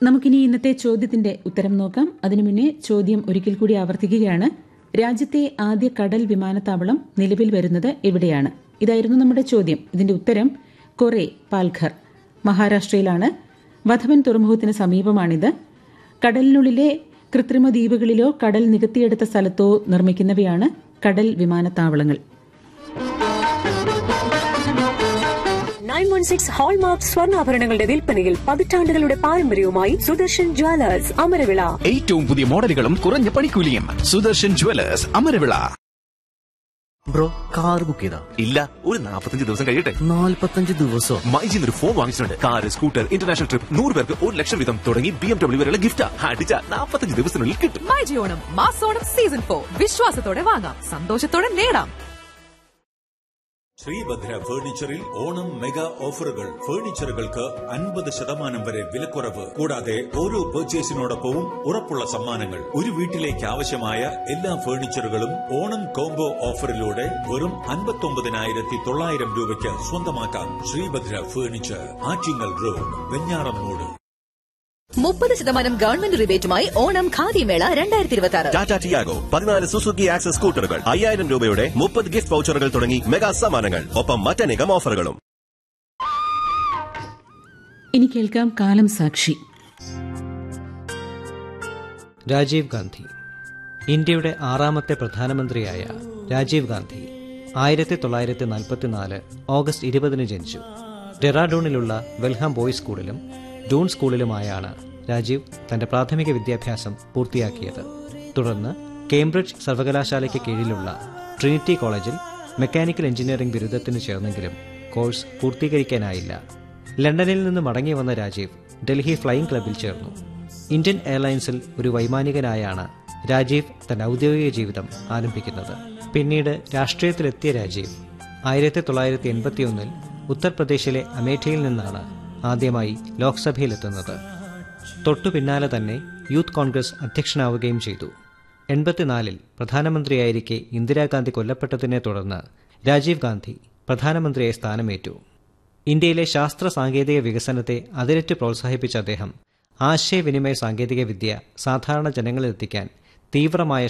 നമുക്കിനി ഇന്നത്തെ ചോദ്യത്തിന്റെ ഉത്തരം നോക്കാം അതിനു മുന്നേ ചോദ്യം ഒരിക്കൽ കൂടി ആവർത്തിക്കുകയാണ് രാജ്യത്തെ ആദ്യ കടൽ വിമാനത്താവളം നിലവിൽ വരുന്നത് എവിടെയാണ് ഇതായിരുന്നു നമ്മുടെ ചോദ്യം ഇതിന്റെ ഉത്തരം കൊറെ പാൽഘർ മഹാരാഷ്ട്രയിലാണ് വധവൻ തുറമുഖത്തിന് സമീപമാണിത് കടലിനുള്ളിലെ കൃത്രിമ ദ്വീപുകളിലോ കടൽ നികത്തിയെടുത്ത സ്ഥലത്തോ നിർമ്മിക്കുന്നവയാണ് കടൽ വിമാനത്താവളങ്ങൾ നയൻ വൺ സിക്സ് ഹോൾമാർക്ക് സ്വർണ്ണാഭരണങ്ങളുടെ വിൽപ്പനയിൽ പതിറ്റാണ്ടുകളുടെ പാരമ്പര്യവുമായി സുദർശൻ ജ്വല്ലേഴ്സ് അമരവിള ഏറ്റവും പുതിയ മോഡലുകളും കുറഞ്ഞ പണിക്കൂലിയും Sudarshan jewellers Amaravila bro car book ചെയ്താ ഇല്ല ഒരു നാൽപ്പത്തഞ്ച് ദിവസം കഴിയട്ടെ നാല്പത്തഞ്ച് ദിവസം മൈജിൽ ഒരു ഫോൺ വാങ്ങിച്ചിട്ടുണ്ട് കാർ സ്കൂട്ടർ ഇന്റർനാഷണൽ ട്രിപ്പ് നൂറ് പേർക്ക് ഒരു ലക്ഷം വീതം തുടങ്ങി ബി എം ഡബ്ല്യൂ വരെയുള്ള ഗിഫ്റ്റ് അടിച്ച നാൽപ്പത്തഞ്ച് ദിവസത്തിനുള്ളിൽ കിട്ടും മൈജി ഓണം മാസോണം സീസൺ ഫോർ വിശ്വാസത്തോടെ വാങ്ങാം സന്തോഷത്തോടെ നേടാം ശ്രീഭദ്ര ഫർണിച്ചറിൽ ഓണം മെഗാ ഓഫറുകൾ ഫർണിച്ചറുകൾക്ക് അൻപത് ശതമാനം വരെ വിലക്കുറവ് കൂടാതെ ഓരോ പർച്ചേസിനോടൊപ്പവും ഉറപ്പുള്ള സമ്മാനങ്ങൾ ഒരു വീട്ടിലേക്ക് ആവശ്യമായ എല്ലാ ഫർണിച്ചറുകളും ഓണം കോംബോ ഓഫറിലൂടെ വെറും അൻപത്തൊമ്പതിനായിരത്തി തൊള്ളായിരം രൂപയ്ക്ക് സ്വന്തമാക്കാം ശ്രീഭദ്ര ഫർണിച്ചർ ആറ്റിങ്ങൽ റോഡ് വെഞ്ഞാറമ്മൂട് മുപ്പത് ശതമാനം ഗവൺമെന്റ് റിബേറ്റുമായി ഓണം ഖാദിമേള രണ്ടായിരത്തി ഇരുപത്തി ആറ് ടാറ്റ ടിയാഗോ പതിനാല് സുസുക്കി ആക്സസ് സ്കൂട്ടറുകൾ അയ്യായിരം രൂപയുടെ മുപ്പത് ഗിഫ്റ്റ് വൗച്ചറുകൾ തുടങ്ങി മെഗാ സമ്മാനങ്ങൾ ഒപ്പം മറ്റനേകം ഓഫറുകളും ഇനി കേൾക്കാം കാലം സാക്ഷി രാജീവ് ഗാന്ധി ഇന്ത്യയുടെ ആറാമത്തെ പ്രധാനമന്ത്രിയായ രാജീവ് ഗാന്ധി ആയിരത്തി തൊള്ളായിരത്തി നാൽപ്പത്തിനാല് ഓഗസ്റ്റ് ഇരുപതിന് ജനിച്ചു ഡെറാഡൂണിലുള്ള വെൽഹാം ബോയ്സ് സ്കൂളിലും ഡൂൺ സ്കൂളിലുമായാണ് രാജീവ് തന്റെ പ്രാഥമിക വിദ്യാഭ്യാസം പൂർത്തിയാക്കിയത് തുടർന്ന് കേംബ്രിഡ്ജ് സർവകലാശാലയ്ക്ക് കീഴിലുള്ള ട്രിനിറ്റി കോളേജിൽ മെക്കാനിക്കൽ എഞ്ചിനീയറിംഗ് ബിരുദത്തിന് ചേർന്നെങ്കിലും കോഴ്സ് പൂർത്തീകരിക്കാനായില്ല ലണ്ടനിൽ നിന്ന് മടങ്ങി വന്ന രാജീവ് ഡൽഹി ഫ്ലൈയിംഗ് ക്ലബിൽ ചേർന്നു ഇന്ത്യൻ എയർലൈൻസിൽ ഒരു വൈമാനികനായാണ് രാജീവ് തന്റെ ഔദ്യോഗിക ജീവിതം ആരംഭിക്കുന്നത് പിന്നീട് രാഷ്ട്രീയത്തിലെത്തിയ രാജീവ് ആയിരത്തി തൊള്ളായിരത്തി എൺപത്തിയൊന്നിൽ ഉത്തർപ്രദേശിലെ അമേഠിയിൽ നിന്നാണ് ആദ്യമായി ലോക്സഭയിലെത്തുന്നത് തൊട്ടു പിന്നാലെ തന്നെ യൂത്ത് കോൺഗ്രസ് അധ്യക്ഷനാവുകയും ചെയ്തു എൺപത്തിനാലിൽ പ്രധാനമന്ത്രിയായിരിക്കെ ഇന്ദിരാഗാന്ധി കൊല്ലപ്പെട്ടതിനെ തുടർന്ന് രാജീവ് ഗാന്ധി പ്രധാനമന്ത്രിയായി സ്ഥാനമേറ്റു ഇന്ത്യയിലെ ശാസ്ത്ര സാങ്കേതിക വികസനത്തെ അതിരറ്റ് പ്രോത്സാഹിപ്പിച്ച അദ്ദേഹം ആശയവിനിമയ സാങ്കേതിക വിദ്യ സാധാരണ ജനങ്ങളിലെത്തിക്കാൻ തീവ്രമായ